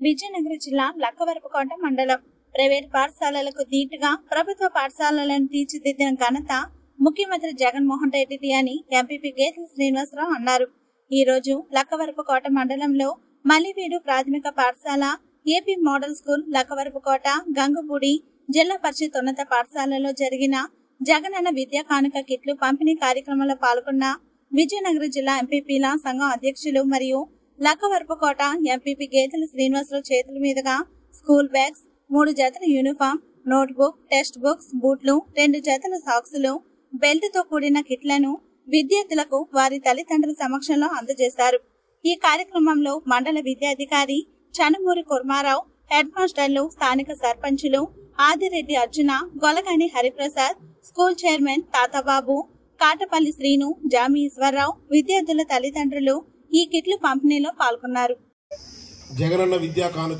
విజయనగరం జిల్లా లక్కవరపుకోట మండలం ప్రైవేట్ పాఠశాలలకు ధీటుగా ప్రభుత్వ పాఠశాలలను తీర్చిదిద్దిన ఘనత ముఖ్యమంత్రి జగన్మోహన్ రెడ్డిది అని ఎంపీపీ గేదెల శ్రీనివాసరావు అన్నారు ఈ రోజు లక్కవరపుకోట మండలంలో మల్లివీడు ప్రాథమిక పాఠశాల AP model school Lakkavarapukota Gangapudi Zilla Parishad ఉన్నత పాఠశాలలో జరిగిన జగనన్న విద్యా కానుక కిట్లు పంపిణీ కార్యక్రమంలో పాల్గొన్న విజయనగరం జిల్లా ఎంపీపీల సంఘం అధ్యక్షులు మరియు లక్కవరపుకోట ఎంపీపీ గేదెల శ్రీనివాసరావు చేతుల మీదుగా స్కూల్ బ్యాగ్స్ మూడు జతల uniform note book text books బూట్లు రెండు జతల సాక్సులు బెల్ట్ తో కూడిన కిట్లను విద్యార్థులకు వారి తల్లిదండ్రుల సమక్షంలో అందజేశారు ఈ కార్యక్రమంలో మండల విద్యాధికారి చనుమూరి కుర్మారావు హెడ్ మాస్టర్లు స్థానిక సర్పంచులు ఆదిరెడ్డి అర్జున గొలగాని హరిప్రసాద్ స్కూల్ చైర్మన్ తాతాబాబు కాటపల్లి శ్రీను జామి ఈశ్వరరావు విద్యార్థుల తల్లిదండ్రులు ఈ కిట్లు పంపిణీలో పాల్గొన్నారు జగనన్న విద్యా కానుక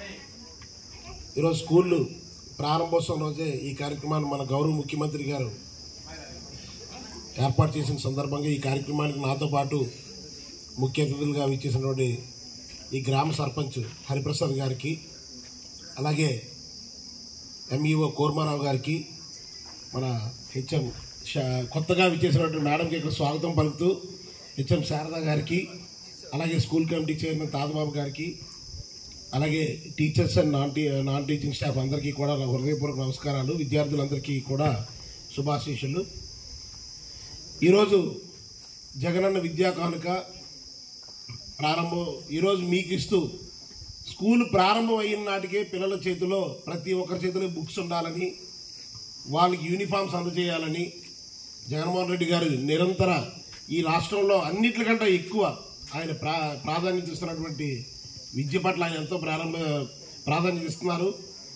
ఈరోజు స్కూళ్ళు ప్రారంభోత్సవం రోజే ఈ కార్యక్రమాన్ని మన గౌరవ ముఖ్యమంత్రి గారు ఏర్పాటు చేసిన సందర్భంగా ఈ కార్యక్రమానికి నాతో పాటు ముఖ్య అతిథులుగా విచ్చేసినటువంటి ఈ గ్రామ సర్పంచ్ హరిప్రసాద్ గారికి అలాగే ఎంఈఓ కోర్మారావు గారికి మన హెచ్ఎం షా- కొత్తగా విచ్చేసినటువంటి మేడంకి ఇక్కడ స్వాగతం పలుకుతూ హెచ్ఎం శారద గారికి అలాగే స్కూల్ కమిటీ చైర్మన్ తాతబాబు గారికి అలాగే teachers and non T non teaching staff అందరికీ కూడా నా హృదయపూర్వక నమస్కారాలు విద్యార్థులందరికీ కూడా శుభాశీషులు ఈరోజు జగనన్న విద్యా కానుక ప్రారంభం ఈరోజు మీకు ఇస్తూ స్కూల్ ప్రారంభం అయిన నాటికే పిల్లల చేతిలో ప్రతి ఒక్కరి చేతిలో బుక్స్ ఉండాలని వాళ్ళకి యూనిఫామ్స్ అందజేయాలని జగన్మోహన్ రెడ్డి గారు నిరంతర ఈ రాష్ట్రంలో అన్నిటికంటే ఎక్కువ ఆయన ప్రా ప్రాధాన్యత ఇస్తున్నటువంటి విద్య పట్ల ఆయన ఎంతో ప్రారంభ ప్రాధాన్యత ఇస్తున్నారు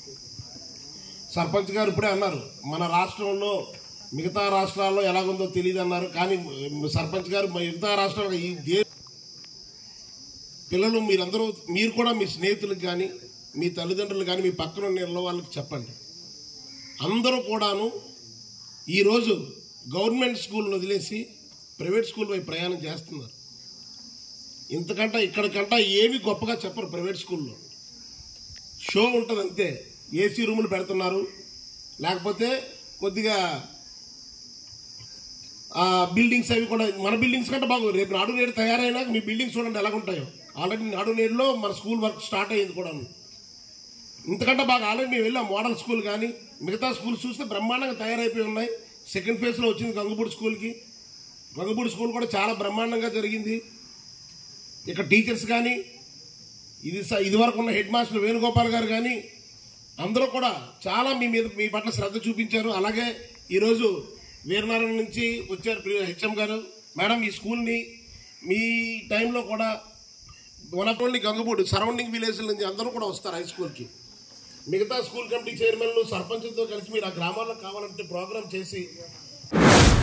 సర్పంచ్ గారు ఇప్పుడే అన్నారు మన రాష్ట్రంలో మిగతా రాష్ట్రాల్లో ఎలాగుందో తెలియదు అన్నారు కానీ సర్పంచ్ గారు మిగతా రాష్ట్రాల్లో ఈ దే పిల్లలు మీరందరూ మీరు కూడా మీ స్నేహితులకు కానీ మీ తల్లిదండ్రులు కానీ మీ పక్కన ఉన్న ఇళ్ళ వాళ్ళకి చెప్పండి అందరూ కూడాను ఈరోజు గవర్నమెంట్ స్కూల్ని వదిలేసి ప్రైవేట్ స్కూల్ వైపు ప్రయాణం చేస్తున్నారు ఇంతకంటే ఇక్కడికంటే ఏమి గొప్పగా చెప్పరు ప్రైవేట్ స్కూల్లో షో ఉంటుంది అంతే ఏసీ రూములు పెడుతున్నారు లేకపోతే కొద్దిగా ఆ బిల్డింగ్స్ అవి కూడా మన బిల్డింగ్స్ కంటే బాగు రేపు నాడు నేడు తయారైనా మీ బిల్డింగ్స్ చూడండి ఎలాగుంటాయో ఆల్రెడీ నాడు నేడులో మన స్కూల్ వర్క్ స్టార్ట్ అయ్యింది కూడా ఇంతకంటే బాగా ఆల్రెడీ మేము వెళ్ళాం మోడల్ స్కూల్ కానీ మిగతా స్కూల్స్ చూస్తే బ్రహ్మాండంగా తయారైపోయి ఉన్నాయి సెకండ్ ఫేజ్లో వచ్చింది గంగపూడి స్కూల్కి గంగపూడి స్కూల్ కూడా చాలా బ్రహ్మాండంగా జరిగింది ఇక్కడ టీచర్స్ కానీ ఇది స- ఇదివరకు ఉన్న హెడ్ మాస్టర్ వేణుగోపాల్ గారు కానీ అందరూ కూడా చాలా మీ మీద మీ పట్ల శ్రద్ధ చూపించారు అలాగే ఈరోజు వీరనారాయణ నుంచి వచ్చారు ప్రియ హెచ్ఎం గారు మేడం ఈ స్కూల్ని మీ టైంలో కూడా one of only Gangapudi surrounding village నుంచి అందరూ కూడా వస్తారు హై స్కూల్కి మిగతా స్కూల్ కమిటీ చైర్మన్లు సర్పంచ్లతో కలిసి మీరు ఆ గ్రామాల్లో కావాలంటే ప్రోగ్రామ్ చేసి